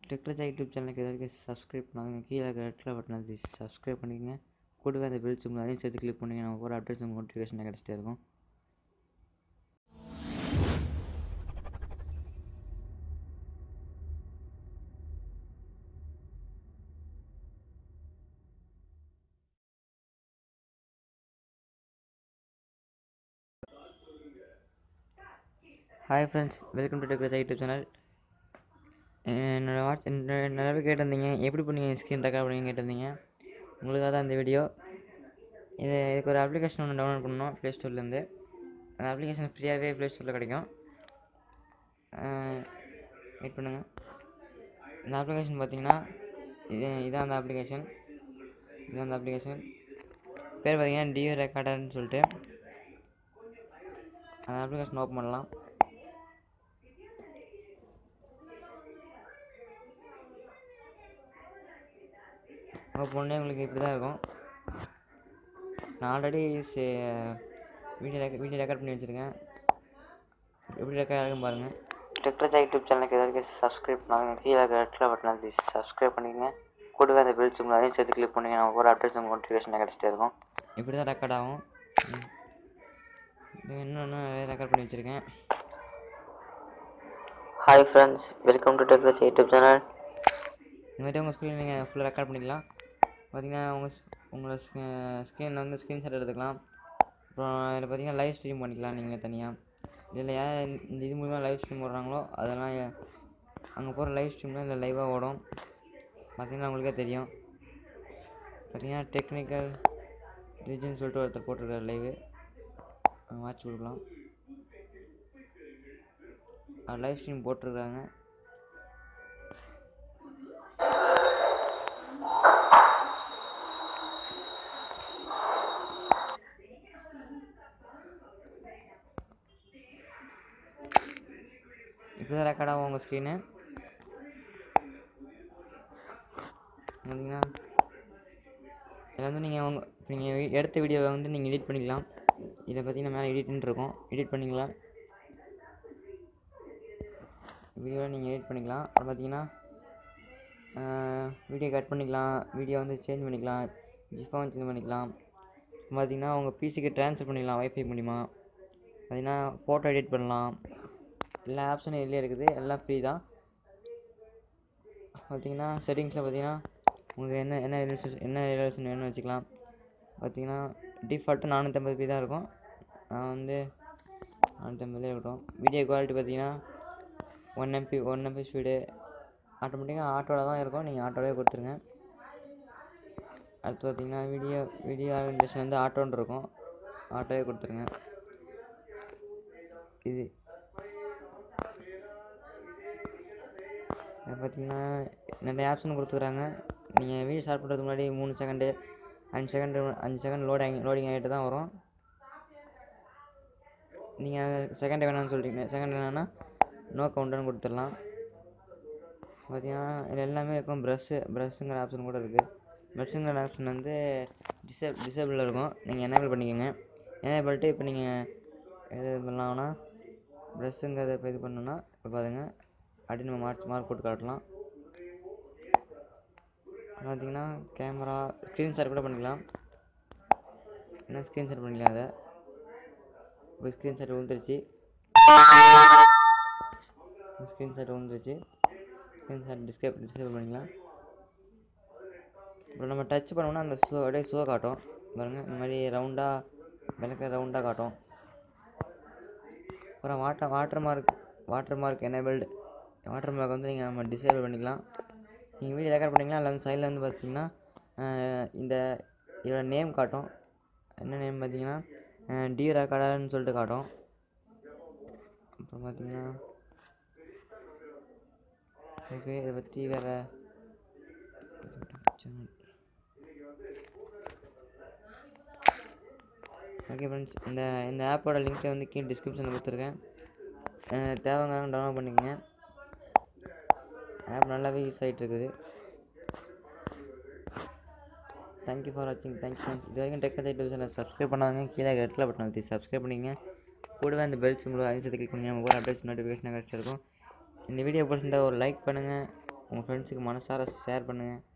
டெக்ரஜா YouTube சேனலுக்கு இது வரைக்கும் சப்ஸ்கிரைப் பண்ணாங்க கீழே இருக்கிற ரெட்டில் பட்டன் அது சப்ஸ்கிரைப் பண்ணிக்கங்க கூடவே அந்த பெல் சிம்பிள் அதையும் சேர்த்து கிளிக் பண்ணிங்க நம்ம போகிற அப்டேட்ஸ் உங்களுக்கு நோட்டிஃபிகேஷன் கிடச்சிட்டே இருக்கும் hi friends welcome to Techraja YouTube channel என்னோடய வாட்ஸ் நிறைய பேர் கேட்டிருந்தீங்க எப்படி பண்ணீங்க ஸ்க்ரீன் ரெக்கார்ட் பண்ணி கேட்டிருந்தீங்க உங்களுக்காக தான் இந்த வீடியோ இது இதுக்கு ஒரு அப்ளிகேஷன் ஒன்று டவுன்லோட் பண்ணணும் ப்ளே ஸ்டோர்லேருந்து அந்த அப்ளிகேஷன் ஃப்ரீயாகவே ப்ளே ஸ்டோரில் கிடைக்கும் வெயிட் பண்ணுங்கள் இந்த அப்ளிகேஷன் பார்த்தீங்கன்னா இது இதான் அந்த அப்ளிகேஷன் இதுதான் அந்த அப்ளிகேஷன் பேர் பார்த்தீங்கன்னா டியூ ரெக்கார்டர்னு சொல்லிட்டு அந்த அப்ளிகேஷன் ஓப்பன் பண்ணலாம் ஓப்பன் பண்ணே உங்களுக்கு இப்படி தான் இருக்கும் நான் ஆல்ரெடி சே வீடியோ ரெக்க வீடியோ ரெக்கார்ட் பண்ணி வச்சுருக்கேன் எப்படி ரெக்கார்ட் ஆகும் பாருங்கள் டெக்ரஜா யூடியூப் சேனலுக்கு இது வரைக்கும் சப்ஸ்கிரைப் பண்ணாங்க கீழே இருக்கிற ரெட்டில் பட்டன் அது சப்ஸ்கிரைப் பண்ணிக்கங்க கூடவே அந்த பெல் சிம்பிள் அதையும் சேர்த்து கிளிக் பண்ணிங்க நம்ம போகிற அப்டேட்ஸ் உங்களுக்கு நோட்டிஃபிகேஷன் கிடச்சிட்டே இருக்கும் இப்படி தான் ரெக்கார்ட் ஆகும் ம். இது இன்னும் இன்னும் நிறைய ரெக்கார்ட் பண்ணி வச்சுருக்கேன் hi friends welcome to Techraja YouTube channel இந்த மாதிரி உங்கள் ஸ்க்ரீன் நீங்கள் ஃபுல்லாக ரெக்கார்ட் பண்ணிக்கலாம் பார்த்தீங்கன்னா உங்கள் ஸ்- உங்களோட ஸ்க்ரீனில் வந்து ஸ்க்ரீன்ஷாட் எடுத்துக்கலாம் அப்புறம் இதில் பார்த்தீங்கன்னா லைவ் ஸ்ட்ரீம் பண்ணிக்கலாம் நீங்கள் தனியாக இதில் யார் இந்த இது மூலிமா லைவ் ஸ்ட்ரீம் போடுறாங்களோ அதெல்லாம் அங்கே போகிற லைவ் ஸ்ட்ரீமில் இதில் லைவாக ஓடும் பார்த்தீங்கன்னா உங்களுக்கே தெரியும் பார்த்தீங்கன்னா டெக்னிக்கல் ரிஜன் சொல்லிட்டு ஒருத்தர் போட்டிருக்காரு லைவு வாட்ச் கொடுக்கலாம் லைவ் ஸ்ட்ரீம் போட்டிருக்காங்க இப்படி தான் ரெக்கார்ட் ஆகும் உங்கள் ஸ்க்ரீனு பார்த்தீங்கன்னா இதில் வந்து நீங்கள் உங்கள் நீங்கள் எடுத்த வீடியோவை வந்து நீங்கள் எடிட் பண்ணிக்கலாம் இதில் பார்த்தீங்கன்னா மேலே எடிட்னு இருக்கும் எடிட் பண்ணிக்கலாம் வீடியோவை நீங்கள் எடிட் பண்ணிக்கலாம் அப்புறம் பார்த்தீங்கன்னா வீடியோ கட் பண்ணிக்கலாம் வீடியோ வந்து சேஞ்ச் பண்ணிக்கலாம் ஜிஃபாவும் சேஞ்ச் பண்ணிக்கலாம் பார்த்தீங்கன்னா உங்கள் பிசிக்கு ட்ரான்ஸ்ஃபர் பண்ணிக்கலாம் வைஃபை மூலிமா பார்த்தீங்கன்னா ஃபோட்டோ எடிட் பண்ணலாம் எல்லா ஆப்ஷனும் இதுலேயே இருக்குது எல்லாம் ஃப்ரீ தான் பார்த்தீங்கன்னா செட்டிங்ஸில் பார்த்தீங்கன்னா உங்களுக்கு என்ன என்ன ரெசல்யூஷன் என்ன ரெசல்யூஷன் வேணும்னு வச்சுக்கலாம் பார்த்தீங்கன்னா டிஃபால்ட்டு நானூற்றம்பது பி தான் இருக்கும் நான் வந்து நானூற்றம்பதுலேயே இருக்கட்டும் வீடியோ குவாலிட்டி பார்த்தீங்கன்னா one MB one MB speed ஆட்டோமேட்டிக்காக ஆட்டோவில் தான் இருக்கும் நீங்கள் ஆட்டோவே கொடுத்துருங்க அடுத்து பார்த்தீங்கன்னா வீடியோ வீடியோ ஆர்கனைசேஷன் வந்து ஆட்டோன்னு இருக்கும் ஆட்டோவே கொடுத்துருங்க இது இது பார்த்தீங்கன்னா நிறைய ஆப்ஷன் கொடுத்துக்குறாங்க நீங்கள் வீடியோ ஸ்டார்ட் பண்ணுறதுக்கு முன்னாடி மூணு செகண்டு அஞ்சு செகண்டு அஞ்சு செகண்ட் லோட் ஆகி லோடிங் ஆகிட்டு தான் வரும் நீங்கள் செகண்ட் வேணாம்னு சொல்கிறீங்க செகண்ட் வேணான்னா நோ கவுண்டர்னு கொடுத்துடலாம் பார்த்தீங்கன்னா இதில் எல்லாமே இருக்கும் ப்ரஷ்ஷு ப்ரஷ்ஷுங்கிற ஆப்ஷன் கூட இருக்குது ப்ரஷ்ஷுங்கிற ஆப்ஷன் வந்து டிசேப் டிசேபிளில் இருக்கும் நீங்கள் எனேபிள் பண்ணிக்கோங்க எனேபிள்ட்டு இப்போ நீங்கள் எது பண்ணலாம்னா ப்ரஷ்ஷுங்கிறத இப்போ இது பண்ணோன்னா இப்போ பாருங்க அப்படி நம்ம மார்க் மார்க் போட்டு காட்டலாம் பார்த்தீங்கன்னா கேமரா ஸ்க்ரீன்ஷாட் கூட பண்ணிக்கலாம் என்ன ஸ்க்ரீன்ஷாட் பண்ணிக்கலாம் அதை இப்போ ஸ்க்ரீன்ஷாட் விழுந்துருச்சு ஸ்க்ரீன்ஷாட் விழுந்துருச்சு ஸ்க்ரீன்ஷாட் டிஸ்கே டிஸ்கேபிள் பண்ணிக்கலாம் அப்புறம் நம்ம டச் பண்ணோம்னா அந்த ஷோ அப்படியே ஷோ காட்டும் பாருங்கள் இந்த மாதிரி ரவுண்டாக விளக்க ரவுண்டாக காட்டும் அப்புறம் water watermark watermark enabled watermark வந்து நீங்கள் நம்ம டிசேபிள் பண்ணிக்கலாம் நீங்கள் வீடியோ ரெக்கார்ட் பண்ணிக்கலாம் இல்லை வந்து சைடில் வந்து பார்த்தீங்கன்னா அஹ், இந்த இதோட நேம் காட்டும் என்ன நேம் பார்த்தீங்கன்னா டியூ ரெக்கார்டர்னு சொல்லிட்டு காட்டும் அப்புறம் பார்த்தீங்கன்னா ஓகே இதை பற்றி வேறு ஓகே ஃப்ரெண்ட்ஸ் இந்த இந்த ஆப்போட லிங்க்கை வந்து கீழே டிஸ்கிரிப்ஷனில் கொடுத்துருக்கேன் அஹ் தேவைங்கிறவங்க டவுன்லோட் பண்ணிக்கங்க ஆப் நல்லாவே யூஸ் ஆகிட்டு இருக்குது தேங்க்யூ ஃபார் வாட்சிங் தேங்க்யூ ஃப்ரெண்ட்ஸ் இது வரைக்கும் டெக் யூடியூப் சேனல் சப்ஸ்கிரைப் பண்ணாங்க கீழே ரெட்டில் பட்டன் அழுத்தி சப்ஸ்கிரைப் பண்ணிங்க கூடவே அந்த பெல் சிம்பிள் அதையும் சேர்த்து கிளிக் பண்ணி நமக்கு ஒரு அப்டேட்ஸ் நோட்டிஃபிகேஷன் கிடச்சிருக்கும் இந்த வீடியோ பிடிச்சிருந்தா ஒரு லைக் பண்ணுங்கள் உங்கள் ஃப்ரெண்ட்ஸுக்கு மனசார ஷேர் பண்ணுங்கள்